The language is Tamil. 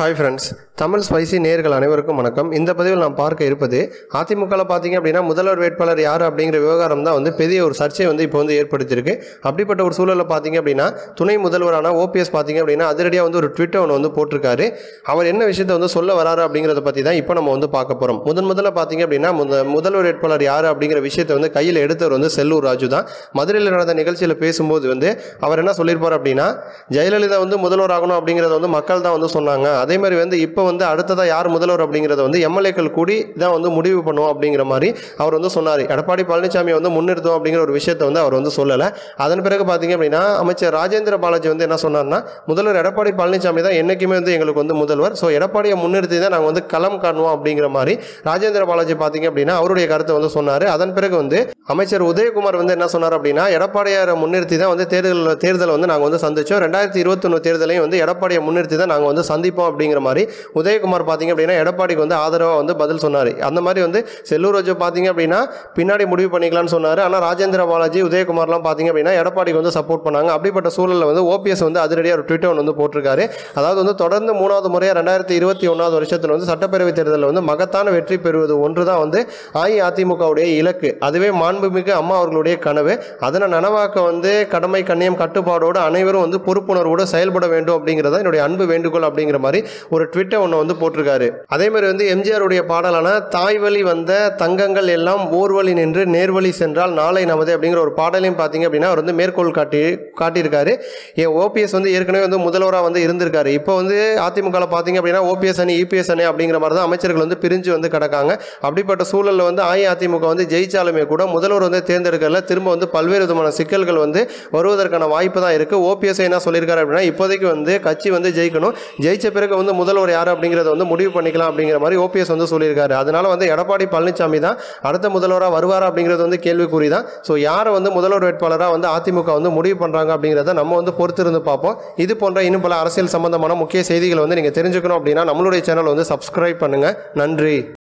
ஹாய் ஃப்ரெண்ட்ஸ் தமிழ் ஸ்பைசி நேர்கள் அனைவருக்கும் வணக்கம் இந்த பதிவில் நாம் பார்க்க இருப்பது அதிமுகவில் பார்த்தீங்க அப்படின்னா முதல்வர் வேட்பாளர் யார் அப்படிங்கிற விவகாரம் தான் வந்து பெரிய ஒரு சர்ச்சை வந்து இப்போ வந்து ஏற்படுத்தியிருக்கு அப்படிப்பட்ட ஒரு சூழலில் பார்த்தீங்க அப்படின்னா துணை முதல்வரான ஓபிஎஸ் பார்த்தீங்க அப்படின்னா அதிரடியாக வந்து ஒரு ட்விட்டர் ஒன்று வந்து போட்டிருக்காரு அவர் என்ன விஷயத்தை வந்து சொல்ல வராரு அப்படிங்கிறத பற்றி தான் இப்போ நம்ம வந்து பார்க்க போகிறோம் முதன் முதல்ல பார்த்தீங்க அப்படின்னா முத முதல்வர் வேட்பாளர் யார் அப்படிங்கிற விஷயத்தை வந்து கையில் எடுத்தவர் வந்து செல்லூர் ராஜு தான் மதுரையில் நடந்த நிகழ்ச்சியில் பேசும்போது வந்து அவர் என்ன சொல்லியிருப்பார் அப்படின்னா ஜெயலலிதா வந்து முதல்வர் ஆகணும் அப்படிங்கிறத வந்து மக்கள் தான் வந்து சொன்னாங்க அதே மாதிரி வந்து இப்போ வந்து அடுத்ததாக யார் முதல்வர் அப்படிங்கிறத வந்து எம்எல்ஏக்கள் கூடி தான் வந்து முடிவு பண்ணுவோம் அப்படிங்கிற மாதிரி அவர் வந்து சொன்னார் எடப்பாடி பழனிசாமி வந்து முன்னிறுத்தும் அப்படிங்கிற ஒரு விஷயத்தை வந்து அவர் வந்து சொல்லலை அதன் பிறகு பார்த்தீங்க அப்படின்னா அமைச்சர் ராஜேந்திர பாலாஜி வந்து என்ன சொன்னார்னா முதல்வர் எடப்பாடி பழனிசாமி தான் என்றைக்குமே வந்து எங்களுக்கு வந்து முதல்வர் ஸோ எடப்பாடியை முன்னிறுத்தி தான் நாங்கள் வந்து களம் காணுவோம் அப்படிங்கிற மாதிரி ராஜேந்திர பாலாஜி பார்த்தீங்க அப்படின்னா அவருடைய கருத்தை வந்து சொன்னார் அதன் பிறகு வந்து அமைச்சர் உதயகுமார் வந்து என்ன சொன்னார் அப்படின்னா எடப்பாடியாரை முன்னிறுத்தி தான் வந்து தேர்தல் தேர்தலை வந்து நாங்கள் வந்து சந்திச்சோம் ரெண்டாயிரத்தி இருபத்தொன்று தேர்தலையும் வந்து எடப்பாடியை முன்னிறுத்தி தான் நாங்கள் வந்து சந்திப்போம் அப்படிங்கிற மாதிரி உதயகுமார் பார்த்தீங்க அப்படின்னா எடப்பாடிக்கு வந்து ஆதரவாக வந்து பதில் சொன்னார் அந்த மாதிரி வந்து செல்லூர் ராஜு பார்த்தீங்க அப்படின்னா பின்னாடி முடிவு பண்ணிக்கலாம்னு சொன்னார் ஆனால் ராஜேந்திர பாலாஜி உதயகுமார்லாம் பார்த்தீங்க அப்படின்னா எடப்பாடிக்கு வந்து சப்போர்ட் பண்ணாங்க அப்படிப்பட்ட சூழலில் வந்து ஓபிஎஸ் வந்து அதிரடியாக ஒரு ட்விட்டர் ஒன்று வந்து போட்டிருக்காரு அதாவது வந்து தொடர்ந்து மூணாவது முறையாக ரெண்டாயிரத்தி இருபத்தி ஒன்றாவது வருஷத்தில் வந்து சட்டப்பேரவை தேர்தலில் வந்து மகத்தான வெற்றி பெறுவது ஒன்று தான் வந்து அஇஅதிமுகவுடைய இலக்கு அதுவே மாண்புமிகு அம்மா அவர்களுடைய கனவு அதனை நனவாக்க வந்து கடமை கண்ணியம் கட்டுப்பாடோடு அனைவரும் வந்து பொறுப்புணர்வோடு செயல்பட வேண்டும் அப்படிங்கிறத என்னுடைய அன்பு வேண்டுகோள் அப்படிங்கிற மாதிரி ஒரு ட்விட்டர் ஒன்று வந்து போட்டிருக்காரு அதே மாதிரி வந்து எம்ஜிஆருடைய பாடலான தாய் வழி வந்த தங்கங்கள் எல்லாம் ஓர்வழி நின்று நேர்வழி சென்றால் நாளை நமது அப்படிங்கிற ஒரு பாடலையும் பார்த்தீங்க அப்படின்னா அவர் வந்து மேற்கோள் காட்டி காட்டியிருக்காரு ஏன் ஓபிஎஸ் வந்து ஏற்கனவே வந்து முதல்வராக வந்து இருந்திருக்காரு இப்போ வந்து அதிமுகவில் பார்த்தீங்க அப்படின்னா ஓபிஎஸ் அணி இபிஎஸ் அணி அப்படிங்கிற மாதிரி தான் அமைச்சர்கள் வந்து பிரிஞ்சு வந்து கிடக்காங்க அப்படிப்பட்ட சூழலில் வந்து அஇஅதிமுக வந்து ஜெயிச்சாலுமே கூட முதல்வர் வந்து தேர்ந்தெடுக்கல திரும்ப வந்து பல்வேறு விதமான சிக்கல்கள் வந்து வருவதற்கான வாய்ப்பு தான் இருக்குது ஓபிஎஸ் என்ன சொல்லியிருக்காரு அப்படின்னா இப்போதைக்கு வந்து கட்சி வந்து ஜெயிக்கணும் ஜெயிச்ச பிறகு வந்து முதல்வர் யார் அப்படிங்கிறத வந்து முடிவு பண்ணிக்கலாம் அப்படிங்கிற மாதிரி ஓபிஎஸ் வந்து சொல்லியிருக்காரு அதனால வந்து எடப்பாடி பழனிசாமி தான் அடுத்த முதல்வராக வருவாரா அப்படிங்கிறது வந்து கேள்விக்குறி தான் ஸோ யாரை வந்து முதல்வர் வேட்பாளராக வந்து அதிமுக வந்து முடிவு பண்ணுறாங்க அப்படிங்கிறத நம்ம வந்து பொறுத்திருந்து பார்ப்போம் இது போன்ற இன்னும் பல அரசியல் சம்பந்தமான முக்கிய செய்திகளை வந்து நீங்கள் தெரிஞ்சுக்கணும் அப்படின்னா நம்மளுடைய சேனல் வந்து சப்ஸ்கிரைப் பண்ணுங்கள் நன்றி